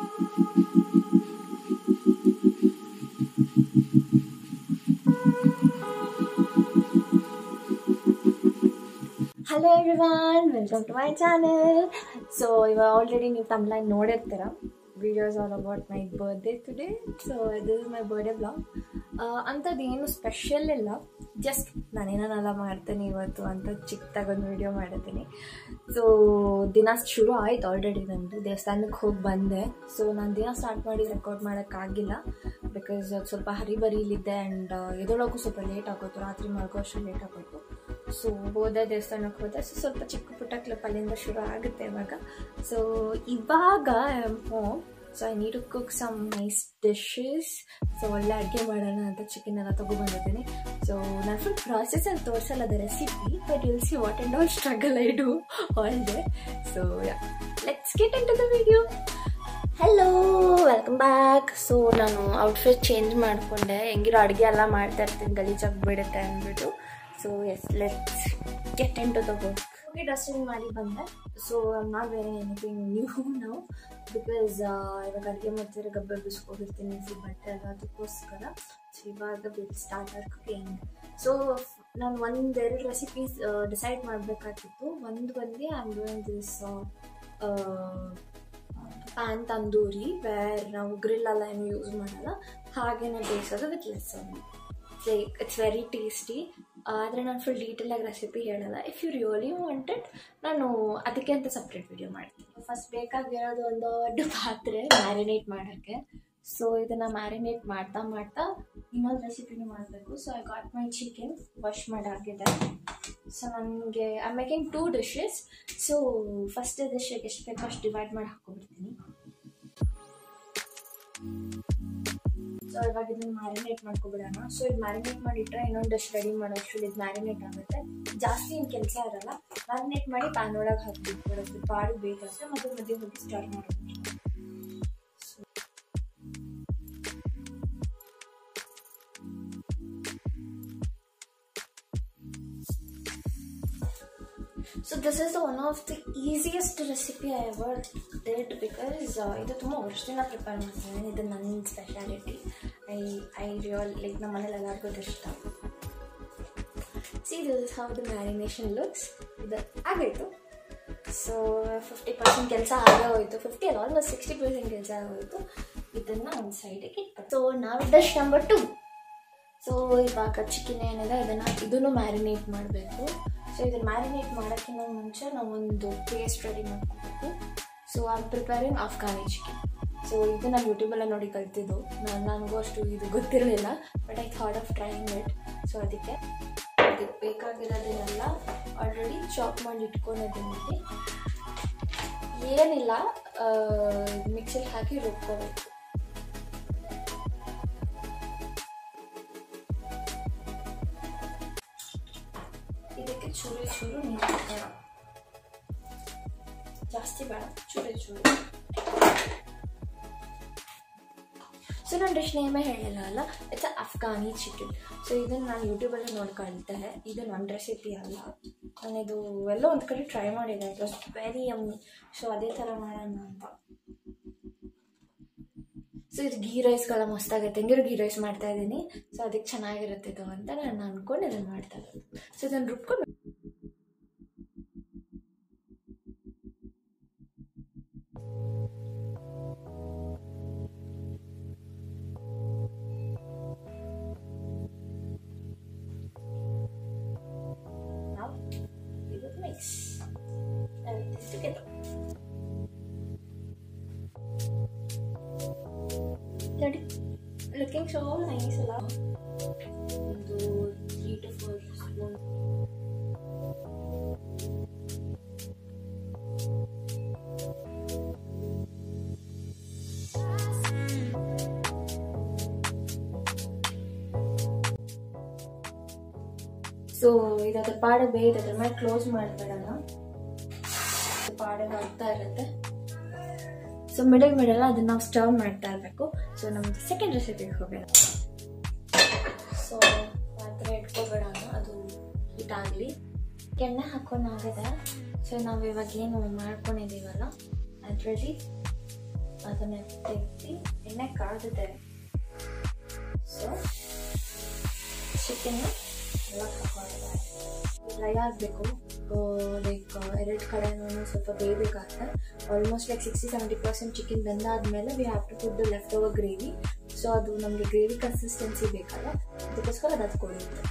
Hello everyone welcome to my channel so ಇವಾಗ already ನೀವು ತಮ್ಲೈನ್ ನೋಡಿರ್ತೀರ videos all about my birthday today so this is my birthday blog ಅಂಥದ್ದು ಏನು special ಇಲ್ಲ ಜಸ್ಟ್ ನಾನೇನೆಲ್ಲ ಮಾಡ್ತೀನಿ ಇವತ್ತು ಅಂತ ಚಿಕ್ಕದಾಗೊಂದು ವಿಡಿಯೋ ಮಾಡಿದ್ದೀನಿ ಸೊ ದಿನ ಶುರು ಆಯ್ತು ಆಲ್ರೆಡಿ ನಂದು ದೇವಸ್ಥಾನಕ್ಕೆ ಹೋಗಿ ಬಂದೆ ಸೊ ನಾನು ದಿನ ಸ್ಟಾರ್ಟ್ ಮಾಡಿ ರೆಕಾರ್ಡ್ ಮಾಡೋಕ್ಕಾಗಿಲ್ಲ ಬಿಕಾಸ್ ಸ್ವಲ್ಪ ಹರಿಬರಿಲಿದ್ದೆ ಆ್ಯಂಡ್ ಎದೊಳಗೂ ಸ್ವಲ್ಪ ಲೇಟ್ ಆಗೋಯ್ತು ರಾತ್ರಿ ಮಲ್ಗೋ ಅಷ್ಟು ಲೇಟ್ ಆಗೋಯ್ತು ಸೊ ಹೋದೆ ದೇವಸ್ಥಾನಕ್ಕೆ ಹೋದೆ ಸೊ ಸ್ವಲ್ಪ ಚಿಕ್ಕ ಪುಟ್ಟ ಕ್ಲಿಪ್ ಅಲ್ಲಿಂದ ಶುರು ಆಗುತ್ತೆ ಇವಾಗ ಸೊ ಇವಾಗ home so I need to cook some nice dishes so ಒಳ್ಳೆ ಅಡುಗೆ ಮಾಡೋಣ ಅಂತ ಚಿಕನ್ ಎಲ್ಲ ತೊಗೊಬಂದಿದ್ದೀನಿ ಸೊ ನಾನು ಫುಲ್ ಪ್ರಾಸೆಸ್ ಅಲ್ಲಿ ತೋರಿಸಲ್ಲ ಅದ recipe but will see what and all struggle I do all day so let's get into the video hello welcome back so ನಾನು ಔಟ್ಫಿಟ್ ಚೇಂಜ್ ಮಾಡಿಕೊಂಡೆ ಹೆಂಗಿರೋ ಅಡುಗೆ ಎಲ್ಲ ಮಾಡ್ತಾ ಇರ್ತೀನಿ ಗಲೀಜಾಗಿ ಬಿಡುತ್ತೆ ಅಂದ್ಬಿಟ್ಟು so yes let's get into the work ಹೋಗಿ ಡ್ರೆಸ್ಸಿಂಗ್ ಮಾಡಿ ಬಂದೆ so not very anything new ನಾವು ಬಿಕಾಸ್ ಇವಾಗ ಅಡುಗೆ ಮಾಡ್ತಿದ್ರೆ ಗಬ್ಬೆ ಬಿಸ್ಕೊಂಡಿರ್ತೀನಿ ಫುಲ್ ಬಟ್ಟೆ ಎಲ್ಲ ಅದಕ್ಕೋಸ್ಕರ ಸೊ ಇವಾಗ but start our cooking so ನಾನು ಒಂದೆರಡು ರೆಸಿಪೀಸ್ ಡಿಸೈಡ್ ಮಾಡಬೇಕಾಗಿತ್ತು ಒಂದು ಬಂದು I am doing this pan tandoori where ನಾವು ಗ್ರಿಲ್ ಎಲ್ಲ ಏನು ಯೂಸ್ ಮಾಡಲ್ಲ ಹಾಗೇನೆ ಬೇಯಿಸೋದು with less like it's very tasty ಆದರೆ ನಾನು ಫುಲ್ ಡೀಟೇಲಾಗಿ ರೆಸಿಪಿ ಹೇಳಲ್ಲ ಇಫ್ ಯು ರಿಯಲಿ ವಾಂಟೆಡ್ ನಾನು ಅದಕ್ಕೆ ಅಂತ ಸಪ್ರೇಟ್ ವಿಡಿಯೋ ಮಾಡ್ತೀನಿ ಫಸ್ಟ್ ಬೇಕಾಗಿರೋದು ಒಂದು ದೊಡ್ಡ ಪಾತ್ರೆ ಮ್ಯಾರಿನೇಟ್ ಮಾಡೋಕ್ಕೆ ಸೊ ಇದನ್ನು ಮ್ಯಾರಿನೇಟ್ ಮಾಡ್ತಾ ಮಾಡ್ತಾ ಇನ್ನೊಂದು ರೆಸಿಪಿನೂ ಮಾಡಬೇಕು so I got my chicken wash ಮಾಡಾಗಿದೆ ಸೊ ನನಗೆ I making two dishes so first ಡಿಶ್ಗೆ ಎಷ್ಟು ಬೇಕೋ ಅಷ್ಟು ಡಿವೈಡ್ ಮಾಡಿ ಹಾಕ್ಕೊಬಿಡ್ತೀನಿ ಸೊ ಇವಾಗ ಇದನ್ನ ಮ್ಯಾರಿನೇಟ್ ಮಾಡ್ಕೊಬಿಡೋಣ ಸೊ ಇದು ಮ್ಯಾರಿನೇಟ್ ಮಾಡಿಟ್ರೆ ಇನ್ನೊಂದು ಡಿಶ್ ರೆಡಿ ಮಾಡೋಷ್ಟು ಇದು ಮ್ಯಾರಿನೇಟ್ ಆಗುತ್ತೆ ಜಾಸ್ತಿ ಏನು ಕೆಲಸ ಇರಲ್ಲ ಮ್ಯಾರಿನೇಟ್ ಮಾಡಿ ಪ್ಯಾನ್ ಒಳಗೆ ಹಾಕ್ಬಿಟ್ಬಿಡೋದು ಪಾಡು ಬೇಕಾದ್ರೆ ಮಧ್ಯೆ ಮಧ್ಯೆ ಹೋಗಿ ಸ್ಟಾರ್ಟ್ ಮಾಡೋದು so this is one of the easiest recipe I ever did because ಇದು ತುಂಬ ವರ್ಷದಿಂದ ಪ್ರಿಪೇರ್ ಮಾಡ್ತೀನಿ ಇದು ನನ್ನ speciality I I real like ನಮ್ಮ ಮನೇಲಿ ಎಲ್ಲರಿಗೂ ಇದು ಇಷ್ಟ see this is how the marination looks ಇದು ಆಗಾಯಿತು ಸೊ ಫಿಫ್ಟಿ ಪರ್ಸೆಂಟ್ ಕೆಲಸ ಆಗೇ ಹೋಯಿತು ಫಿಫ್ಟಿ ಅಲ್ಲ ಆಲ್ಮೋಸ್ಟ್ ಸಿಕ್ಸ್ಟಿ ಪರ್ಸೆಂಟ್ ಕೆಲಸ ಆಗೋಯಿತು ಇದನ್ನು ಒಂದು ಸೈಡಿಗೆ ಇಟ್ಬಿಟ್ಟು ಸೊ ನಾವು ಡಿಶ್ ನಂಬರ್ ಟು ಸೊ ಇವಾಗ ಚಿಕನ್ ಏನಿದೆ ಇದನ್ನು ಇದನ್ನು ಮ್ಯಾರಿನೇಟ್ ಮಾಡಬೇಕು ಸೊ ಇದನ್ನು ಮ್ಯಾರಿನೇಟ್ ಮಾಡೋಕ್ಕಿಂತ ಮುಂಚೆ ನಾವೊಂದು ಪೇಸ್ಟ್ ರೆಡಿ ಮಾಡ್ಕೋಬೇಕು so I am preparing Afghani chicken so ಇದು ನಾನು ಯೂಟ್ಯೂಬೆಲ್ಲ ನೋಡಿ ಕಲ್ತಿದ್ದು ನಾನು ನನಗೂ ಅಷ್ಟು ಇದು ಗೊತ್ತಿರಲಿಲ್ಲ but I thought of trying it so ಅದಕ್ಕೆ ಅದಕ್ಕೆ ಬೇಕಾಗಿರೋದನ್ನೆಲ್ಲ ಆಲ್ರೆಡಿ ಚಾಪ್ ಮಾಡಿ ಇಟ್ಕೊಂಡಿದ್ದೀನಿ ಏನಿಲ್ಲ ಮಿಕ್ಸಿಗೆ ಹಾಕಿ ರುಬ್ಕೋಬೇಕು ಇದಕ್ಕೆ ಚೂರು ಚೂರು ನೀರು ಹಾಕೋಣ ಜಾಸ್ತಿ ಬೇಡ ಚೂರು ಚೂರು ಸೊ ನಾನು ಡಿಶ್ ನೇಮೇ ಹೇಳಿಲ್ಲ ಅಲ್ಲ ಇಟ್ಸ್ ಅಫ್ಘಾನಿ ಚಿಕನ್ ಸೊ ಇದನ್ನು ನಾನು ಯೂಟ್ಯೂಬಲ್ಲಿ ನೋಡ್ಕೊಳ್ತೆ ಇದು ನನ್ನ ರೆಸಿಪಿ ಅಲ್ಲ ನಾನು ಇದು ಎಲ್ಲೋ ಒಂದು ಕಡೆ ಟ್ರೈ ಮಾಡಿದೆ it was very yummy so ಅದೇ ಥರ ಮಾಡೋಣ ಅಂತ ಸೊ ಇದು ಗೀ ರೈಸ್ಗೆಲ್ಲ ಮಸ್ತಾಗುತ್ತೆ ಹೆಂಗಿರೋ ಗೀ ರೈಸ್ ಮಾಡ್ತಾ ಇದ್ದೀನಿ ಸೊ ಅದಕ್ಕೆ ಚೆನ್ನಾಗಿರುತ್ತೆ ಇದು ಅಂತ ನಾನು ಅಂದ್ಕೊಂಡು ಇದನ್ನು ಮಾಡ್ತಾ ಇರೋದು ಸೊ ಇದನ್ನು ರುಬ್ಕೊಂಡು Now we will mix everything together. Ready? Looking so nice ಅಲ್ಲ ಒಂದು three to four spoon so ಇದಾದ ಪಾಡೆ ಬೇಯ್ದು ಅದ್ರ ಮೇಲೆ ಕ್ಲೋಸ್ ಮಾಡಿಬಿಡೋಣ ಪಾಡೆ ಆಗ್ತಾ ಇರುತ್ತೆ ಸೊ ಮಿಡಲ್ ಮಿಡಲ್ ಅದನ್ನ ನಾವು ಸ್ಟವ್ ಮಾಡ್ತಾ ಇರಬೇಕು ಸೊ ನಮ್ದು ಸೆಕೆಂಡ್ ರೆಸಿಪಿಗೆ ಹೋಗೋಣ ಸೊ ಪಾತ್ರೆ ಇಟ್ಕೊಬೇಡೋಣ ಅದು ಹೀಟಾಗಲಿ ಎಣ್ಣೆ ಹಾಕೊಂಡಾಗಿದೆ ಸೊ ನಾವು ಇವಾಗ ಏನು ಮಾಡ್ಕೊಂಡಿದ್ದೀವಲ್ಲ ಅದರಲ್ಲಿ ಅದನ್ನ ತೆಗ್ದು ಎಣ್ಣೆ ಕಾದಿದೆ ಸೊ ಚಿಕನ್ ಎಲ್ಲ ಹಾಕೊಂಡಿದ್ದಾರೆ ಫ್ರೈ ಆಗಬೇಕು ಲೈಕ್ ಎರಡು ಕಡೆನೂ ಸ್ವಲ್ಪ ಬೇಯಬೇಕಾಗುತ್ತೆ almost like sixty seventy percent chicken ಬೆಂದಾದ್ಮೇಲೆ we have to put the leftover gravy so ಅದು ನಮಗೆ ಗ್ರೇವಿ ಕನ್ಸಿಸ್ಟೆನ್ಸಿ ಬೇಕಲ್ಲ ಅದಕ್ಕೋಸ್ಕರ ಅದು ಹತ್ಕೊಳ್ಳುತ್ತೆ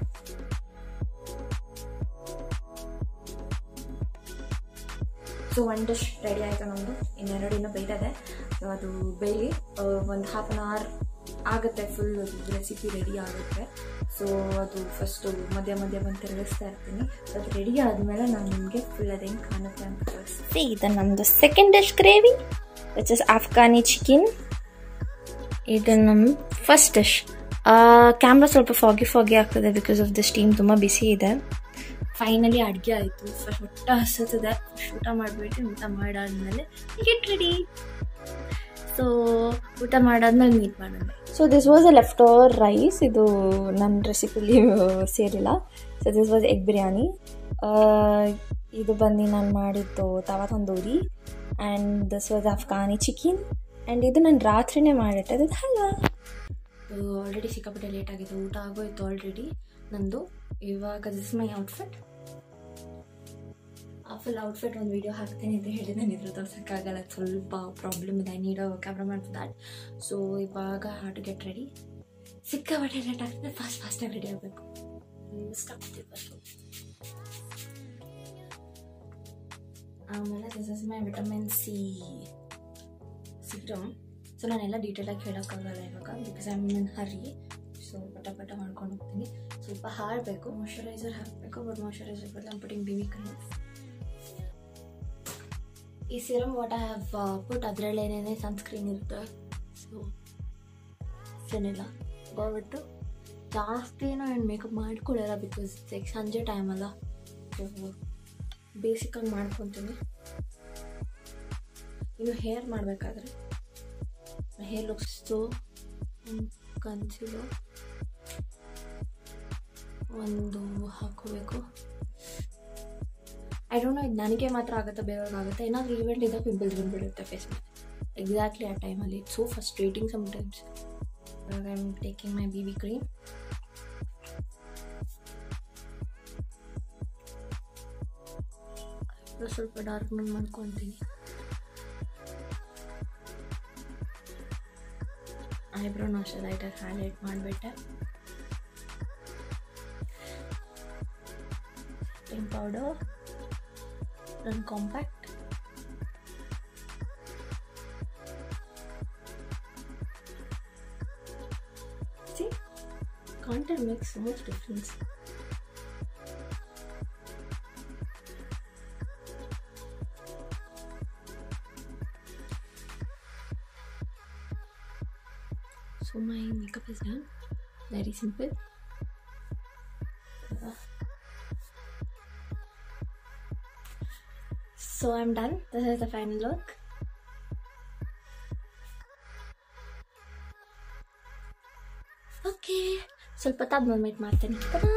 ಸೊ ಒನ್ ಡಿಶ್ ರೆಡಿ ಆಯಿತು ನಮ್ಮದು ಇನ್ನೆರಡು ಇನ್ನೂ ಬೇಯ್ತದೆ ಸೊ ಅದು ಬೇಯಲಿ ಒಂದು ಹಾಫ್ ಆನ್ ಅವರ್ ಆಗುತ್ತೆ ಫುಲ್ ರೆಸಿಪಿ ರೆಡಿ ಆಗುತ್ತೆ ಸೊ ಅದು ಫಸ್ಟು ಮಧ್ಯ ಮಧ್ಯ ಬಂದು ತಿರುಗಿಸ್ತಾ ಇರ್ತೀನಿ ಸೊ ಅದು ರೆಡಿ ಆದಮೇಲೆ ನಾನು ನಿಮಗೆ ಫುಲ್ ಅದು ಹೆಂಗೆ ಕಾಣುತ್ತೆ ಅಂತ ತೋರಿಸ್ತೀನಿ ಇದು ನಮ್ಮದು second dish gravy which is Afghani chicken ಇದು ನಮ್ಮ ಫಸ್ಟ್ ಡಿಶ್ ಕ್ಯಾಮ್ರಾ ಸ್ವಲ್ಪ ಫಾಗಿ ಫಾಗಿ ಆಗ್ತದೆ ಬಿಕಾಸ್ ಆಫ್ ದ ಸ್ಟೀಮ್ ತುಂಬ ಬಿಸಿ ಇದೆ ಫೈನಲಿ ಅಡುಗೆ ಆಯಿತು ಫಸ್ಟ್ ಊಟ ಹಸುತ್ತದೆ ಫಸ್ಟ್ ಊಟ ಮಾಡಿಬಿಟ್ಟು ಊಟ ಮಾಡಾದ್ಮೇಲೆ ಗೆಟ್ ರೆಡಿ ಸೊ ಊಟ ಮಾಡಾದ್ಮೇಲೆ ಮೀಟ್ ಮಾಡೋಣ so this was a leftover rice ಇದು ನನ್ನ ರೆಸಿಪಿಲಿ ಸೇರಿಲ್ಲ so this was egg biryani ಇದು ಬಂದು ನಾನು ಮಾಡಿದ್ದು tawa tandoori and this was Afghani chicken and ಇದು ನಾನು ರಾತ್ರಿನೇ ಮಾಡಿಟ್ಟೆ ಇದು ಹಲ್ವಾ ಆಲ್ರೆಡಿ ಸಿಕ್ಕಾಪಟ್ಟೆ ಲೇಟ್ ಆಗಿದೆ ಊಟ ಆಗೋಯ್ತು ಆಲ್ರೆಡಿ ನಂದು ಇವಾಗ ದಿಸ್ ಮೈ ಔಟ್ಫಿಟ್ ಆ ಫುಲ್ ಔಟ್ಫಿಟ್ ಒಂದು ವಿಡಿಯೋ ಹಾಕ್ತೇನೆ ಅಂತ ಹೇಳಿದೆ ನಾನು ಇದ್ರ ತೋರ್ಸೋಕ್ಕಾಗಲ್ಲ ಸ್ವಲ್ಪ ಪ್ರಾಬ್ಲಮ್ ಇದೆ ಐ ನೀಡ್ ಕ್ಯಾಮ್ರಾ ಮಾಡ್ತಾ ದ್ಯಾಟ್ ಸೊ ಇವಾಗ ಹಾ ಟು ಗೆಟ್ ರೆಡಿ ಸಿಕ್ಕಾಪಟ್ಟೆ ಲೇಟ್ ಆಗ್ತದೆ ಫಾಸ್ಟ್ ಫಾಸ್ಟಾಗಿ ರೆಡಿ ಆಗಬೇಕು ಸ್ಟಾಪ್ ಫಸ್ಟು ಆಮೇಲೆ this is my vitamin C serum so ನಾನೆಲ್ಲ ಡೀಟೇಲಾಗಿ ಹೇಳೋಕ್ಕಾಗಲ್ಲ ಇವಾಗ because I mean hurry so ಪಟ ಪಟ ಮಾಡ್ಕೊಂಡು ಹೋಗ್ತೀನಿ ಸ್ವಲ್ಪ ಹಾರಬೇಕು ಮಾಯಶ್ಚರೈಸರ್ ಹಾಕಬೇಕು ಬಟ್ ಮಾಯಶ್ಚರೈಸರ್ ಬದಲು ಪುಟಿಂಗ್ ಬೇಬಿ ಕ್ರೀಮ್ ಈ serum what I have put ಅದರಲ್ಲಿ ಏನೇನೇ ಸನ್ಸ್ಕ್ರೀನ್ ಇರುತ್ತೆ ಸೊ ಏನಿಲ್ಲ ಹೋಗ್ಬಿಟ್ಟು ಜಾಸ್ತಿ ಏನೋ ಏನು ಮೇಕಪ್ ಮಾಡ್ಕೊಳ್ಳಲ್ಲ ಬಿಕಾಸ್ ಲೈಕ್ ಸಂಜೆ ಟೈಮ್ ಅಲ್ಲ ಸೊ ಬೇಸಿಕಾಗಿ ಮಾಡ್ಕೊತೀನಿ ಇನ್ನು ಹೇರ್ ಮಾಡಬೇಕಾದ್ರೆ ಹೇರ್ ಲುಕ್ಸ್ ಕನ್ಸಿಲರ್ ಒಂದು ಹಾಕೋಬೇಕು ಐ ಡೋಂಟ್ ನೋ ಇದು ನನಗೆ ಮಾತ್ರ ಆಗುತ್ತೆ ಬೇರೆಯವ್ರಿಗಾಗುತ್ತೆ ಏನಾದರೂ ಈವೆಂಟ್ ಇದ್ದಾಗ ಪಿಂಪಲ್ಸ್ ಬಂದುಬಿಡುತ್ತೆ ಫೇಸ್ ಮೇಲೆ ಎಕ್ಸಾಕ್ಟ್ಲಿ ಆ ಟೈಮಲ್ಲಿ ಇಟ್ಸ್ ಸೋ ಫಸ್ಟ್ರೇಟಿಂಗ್ ಸಮ್ಟೈಮ್ಸ್ ಇವಾಗ I am taking my B B cream ಸ್ವಲ್ಪ ಡಾರ್ಕ್ ಮಾಡ್ಕೊತೀನಿ ಐಬ್ರೋನ ಅಷ್ಟೇ ಲೈಟಾಗಿ ಹೈಲೈಟ್ ಮಾಡಿಬಿಟ್ಟೆ ಸೆಟ್ಟಿಂಗ್ ಪೌಡರ್ ನನ್ನ compact See, content makes so much difference. So my makeup is done. Very simple. Uh, So I'm done. This is the final look. Okay ಸ್ವಲ್ಪ ಹೊತ್ತಾದ್ಮೇಲೆ meet ಮಾಡ್ತೇನೆ Ta-da!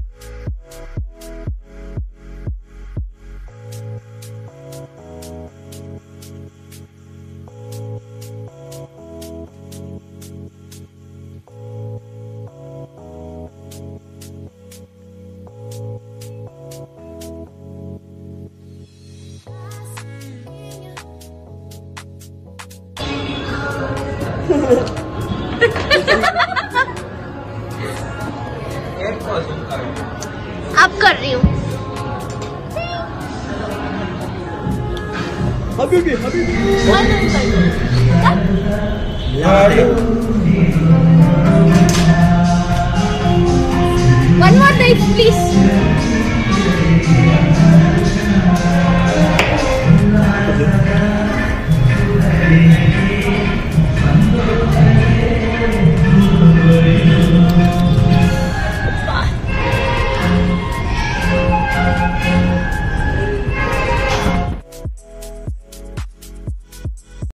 अब कर रही हूँ Habibi, Habibi. One more time, please.